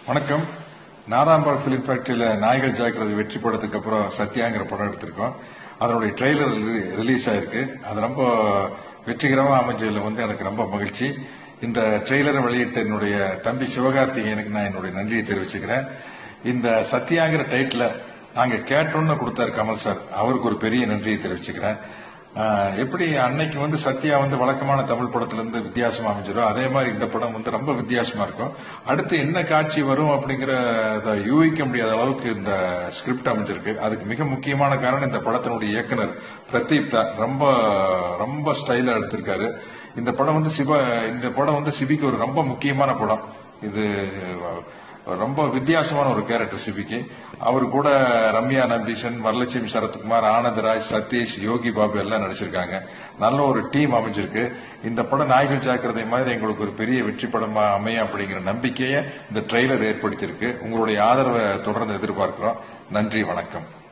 வணக்கம் நாதாம்பாள் பிலிம் ஃபேக்டரியில நாய்கள் ஜாக்கிரதை வெற்றி படத்துக்கு அப்புறம் சத்யாங்கிற படம் எடுத்திருக்கோம் அதனுடைய ட்ரெய்லர் ரிலீஸ் ஆயிருக்கு அது ரொம்ப வெற்றிகரமா அமைஞ்சதுல வந்து எனக்கு ரொம்ப மகிழ்ச்சி இந்த ட்ரெய்லரை வெளியிட்ட என்னுடைய தம்பி சிவகார்த்திகேயனுக்கு நான் என்னுடைய நன்றியை தெரிவிச்சுக்கிறேன் இந்த சத்யாங்கிற டைட்டில நாங்க கேட்டோன்னு கொடுத்தாரு கமல் சார் அவருக்கு ஒரு பெரிய நன்றியை தெரிவிச்சுக்கிறேன் ஆஹ் எப்படி அன்னைக்கு வந்து சத்யா வந்து வழக்கமான தமிழ் படத்துல இருந்து வித்தியாசமா அமைஞ்சிடும் அதே மாதிரி இந்த படம் வந்து ரொம்ப வித்தியாசமா இருக்கும் அடுத்து என்ன காட்சி வரும் அப்படிங்கிற யூகிக்க முடியாத அளவுக்கு இந்த ஸ்கிரிப்ட் அமைஞ்சிருக்கு அதுக்கு மிக முக்கியமான காரணம் இந்த படத்தினுடைய இயக்குனர் பிரதீப் தான் ரொம்ப ரொம்ப ஸ்டைலா எடுத்திருக்காரு இந்த படம் வந்து சிவ இந்த படம் வந்து சிபிக்கு ஒரு ரொம்ப முக்கியமான படம் இது ரொம்ப வித்தியாசமான ஒரு கேரக்டர் சிபிக்கு அவர் கூட ரம்யா நம்பீசன் வரலட்சுமி சரத்குமார் ஆனந்தராஜ் சதீஷ் யோகி பாபு எல்லாம் நடிச்சிருக்காங்க நல்ல ஒரு டீம் அமைஞ்சிருக்கு இந்த படம் நாய்கள் ஜாக்கிரதை மாதிரி எங்களுக்கு ஒரு பெரிய வெற்றி படமா அமையும் அப்படிங்கிற நம்பிக்கையை இந்த ட்ரெய்லர் ஏற்படுத்தியிருக்கு உங்களுடைய ஆதரவை தொடர்ந்து எதிர்பார்க்கிறோம் நன்றி வணக்கம்